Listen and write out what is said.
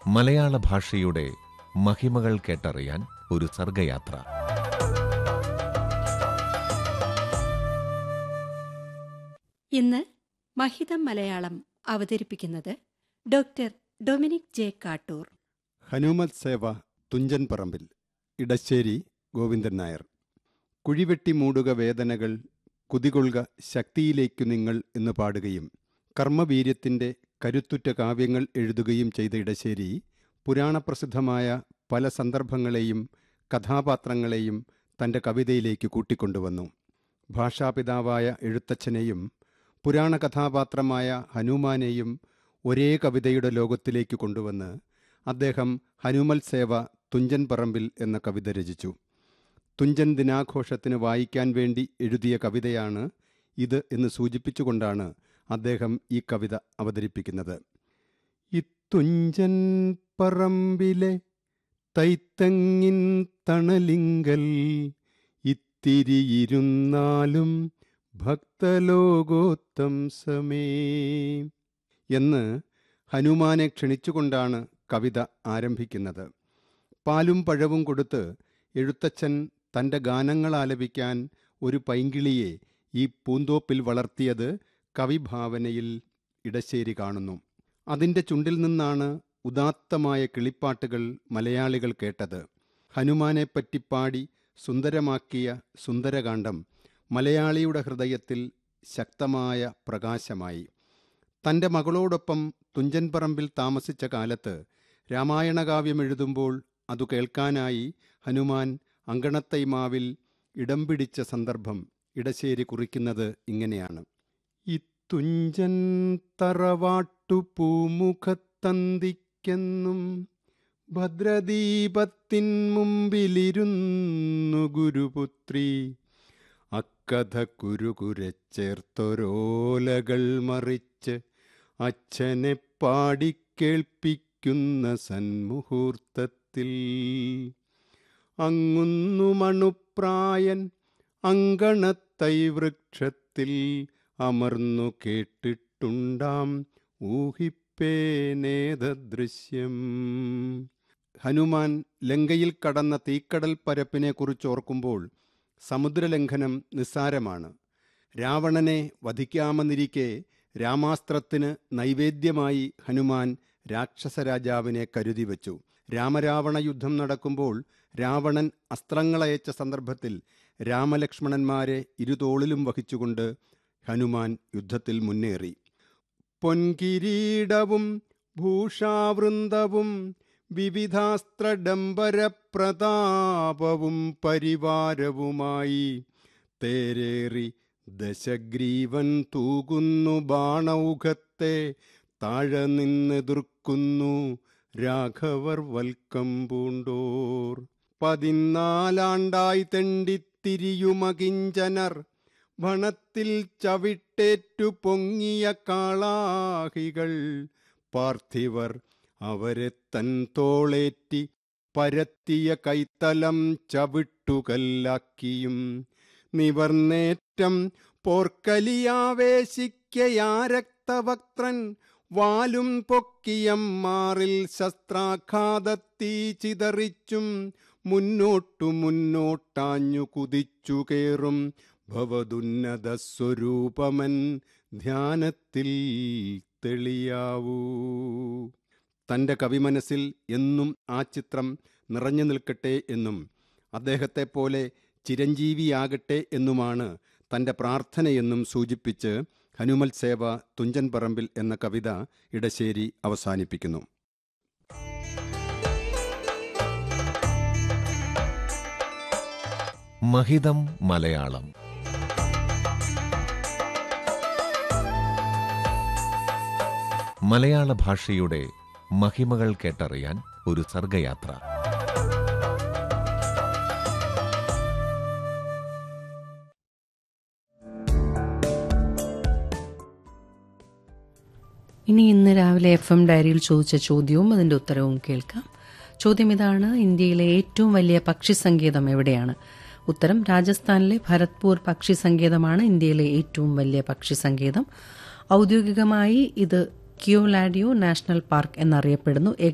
മലയാള ഭാഷയുടെ മഹിമകൾ കേട്ടറിയാൻ ഒരു സർഗയാത്ര ഇന്ന് മഹിതം മലയാളം അവതരിപ്പിക്കുന്നത് ഡോക്ടർ ഡൊമിനിക് ജെ കാട്ടൂർ ഹനുമത് സേവ തുഞ്ചൻ പറമ്പിൽ ഇടശ്ശേരി ഗോവിന്ദൻ നായർ കുഴിവെട്ടി മൂടുക വേദനകൾ കുതികൊള്ളുക ശക്തിയിലേക്കു നിങ്ങൾ എന്ന് പാടുകയും കർമ്മവീര്യത്തിൻ്റെ കരുത്തുറ്റ കാവ്യങ്ങൾ എഴുതുകയും ചെയ്ത ഇടശ്ശേരി പുരാണപ്രസിദ്ധമായ പല സന്ദർഭങ്ങളെയും കഥാപാത്രങ്ങളെയും തൻ്റെ കവിതയിലേക്ക് കൂട്ടിക്കൊണ്ടുവന്നു ഭാഷാപിതാവായ എഴുത്തച്ഛനെയും പുരാണ കഥാപാത്രമായ ഹനുമാനെയും ഒരേ കവിതയുടെ ലോകത്തിലേക്ക് കൊണ്ടുവന്ന് അദ്ദേഹം ഹനുമൽ സേവ തുഞ്ചൻ പറമ്പിൽ എന്ന കവിത രചിച്ചു തുഞ്ചൻ ദിനാഘോഷത്തിന് വായിക്കാൻ വേണ്ടി എഴുതിയ കവിതയാണ് ഇത് എന്ന് സൂചിപ്പിച്ചുകൊണ്ടാണ് അദ്ദേഹം ഈ കവിത അവതരിപ്പിക്കുന്നത് ഇത്തുഞ്ചൻ പറമ്പിലെ തൈത്തങ്ങിൻ തണലിങ്കൽ ഇത്തിരിയിരുന്നാലും ഭക്തലോകോത്തംസമേ എന്ന് ഹനുമാനെ ക്ഷണിച്ചുകൊണ്ടാണ് കവിത ആരംഭിക്കുന്നത് പാലും പഴവും കൊടുത്ത് എഴുത്തച്ഛൻ തൻ്റെ ഗാനങ്ങൾ ആലപിക്കാൻ ഒരു പൈങ്കിളിയെ ഈ പൂന്തോപ്പിൽ വളർത്തിയത് കവിഭാവനയിൽ ഇടശ്ശേരി കാണുന്നു അതിൻ്റെ ചുണ്ടിൽ നിന്നാണ് ഉദാത്തമായ കിളിപ്പാട്ടുകൾ മലയാളികൾ കേട്ടത് ഹനുമാനെപ്പറ്റി പാടി സുന്ദരമാക്കിയ സുന്ദരകാന്ഡം മലയാളിയുടെ ഹൃദയത്തിൽ ശക്തമായ പ്രകാശമായി തൻ്റെ മകളോടൊപ്പം തുഞ്ചൻ പറമ്പിൽ താമസിച്ച കാലത്ത് രാമായണകാവ്യം എഴുതുമ്പോൾ അതു കേൾക്കാനായി ഹനുമാൻ അങ്കണത്തൈമാവിൽ ഇടം പിടിച്ച സന്ദർഭം ഇടശ്ശേരി കുറിക്കുന്നത് ഇങ്ങനെയാണ് ഇത്തുഞ്ചൻ തറവാട്ടു പൂമുഖത്തന്തിക്കെന്നും ഭദ്രദീപത്തിൻ മുമ്പിലിരുന്നു ഗുരുപുത്രി അക്കഥ കുരുകുരച്ചേർത്തൊരോലകൾ മറിച്ച് അച്ഛനെ പാടിക്കേൾപ്പിക്കുന്ന സന്മുഹൂർത്തത്തിൽ അങ്ങുന്നു മണുപ്രായൻ അങ്കണത്തൈ വൃക്ഷത്തിൽ അമർന്നു കേട്ടിട്ടുണ്ടാം ഊഹിപ്പേനേതദൃശ്യം ഹനുമാൻ ലങ്കയിൽ കടന്ന തീക്കടൽ പരപ്പിനെ കുറിച്ചോർക്കുമ്പോൾ സമുദ്രലംഘനം നിസ്സാരമാണ് രാവണനെ വധിക്കാമെന്നിരിക്കെ രാമാസ്ത്രത്തിന് നൈവേദ്യമായി ഹനുമാൻ രാക്ഷസരാജാവിനെ കരുതി വച്ചു രാമരാവണ യുദ്ധം നടക്കുമ്പോൾ രാവണൻ അസ്ത്രങ്ങളയച്ച സന്ദർഭത്തിൽ രാമലക്ഷ്മണന്മാരെ ഇരുതോളിലും വഹിച്ചുകൊണ്ട് ഹനുമാൻ യുദ്ധത്തിൽ മുന്നേറി പൊൻകിരീടവും ഭൂഷാവൃന്ദവും വിവിധാസ്ത്രഡംബരപ്രതാപവും പരിവാരവുമായി തേരേറി ദശഗ്രീവൻ തൂകുന്നു ബാണൗഘത്തെ താഴെ നിന്നെതിർക്കുന്നു രാഘവർ വൽക്കം പൂണ്ടോർ പതിനാലാണ്ടായി തെണ്ടിത്തിരിയുമകിഞ്ചനർ ഭണത്തിൽ ചവിട്ടേറ്റു പൊങ്ങിയ കാളാഹികൾ പാർത്ഥിവർ അവരെ തൻ തോളേറ്റി പരത്തിയ കൈത്തലം ചവിട്ടുകല്ലാക്കിയും നിവർന്നേറ്റം പോർക്കലിയാവേശിക്കയാരക്തവക്ത്രൻ വാലും പൊക്കിയം മാറിൽ ശസ്ത്രാഘാതത്തീ ചിതറിച്ചും മുന്നോട്ടു മുന്നോട്ടാഞ്ഞു കുതിച്ചു കേറും ഭവതുന്നത സ്വരൂപമൻ ധ്യാനത്തിൽ തെളിയാവൂ തൻ്റെ കവിമനസ്സിൽ എന്നും ആ ചിത്രം നിറഞ്ഞു നിൽക്കട്ടെ എന്നും അദ്ദേഹത്തെപ്പോലെ ചിരഞ്ജീവിയാകട്ടെ എന്നുമാണ് തൻ്റെ പ്രാർത്ഥനയെന്നും സൂചിപ്പിച്ച് ഹനുമൽ സേവ തുഞ്ചൻ പറമ്പിൽ എന്ന കവിത ഇടശ്ശേരി അവസാനിപ്പിക്കുന്നു മഹിതം മലയാളം മലയാള ഭാഷയുടെ മഹിമകൾ കേട്ടറിയാൻ ഒരു സർഗയാത്ര ഇനി ഇന്ന് രാവിലെ എഫ് എം ഡയറിയിൽ ചോദിച്ച ചോദ്യവും അതിന്റെ ഉത്തരവും കേൾക്കാം ചോദ്യം ഇതാണ് ഇന്ത്യയിലെ ഏറ്റവും വലിയ പക്ഷി സങ്കേതം എവിടെയാണ് ഉത്തരം രാജസ്ഥാനിലെ ഭരത്പൂർ പക്ഷി സങ്കേതമാണ് ഇന്ത്യയിലെ ഏറ്റവും വലിയ പക്ഷി സങ്കേതം ഔദ്യോഗികമായി ഇത് കിയോലാഡിയോ നാഷണൽ പാർക്ക് എന്നറിയപ്പെടുന്നു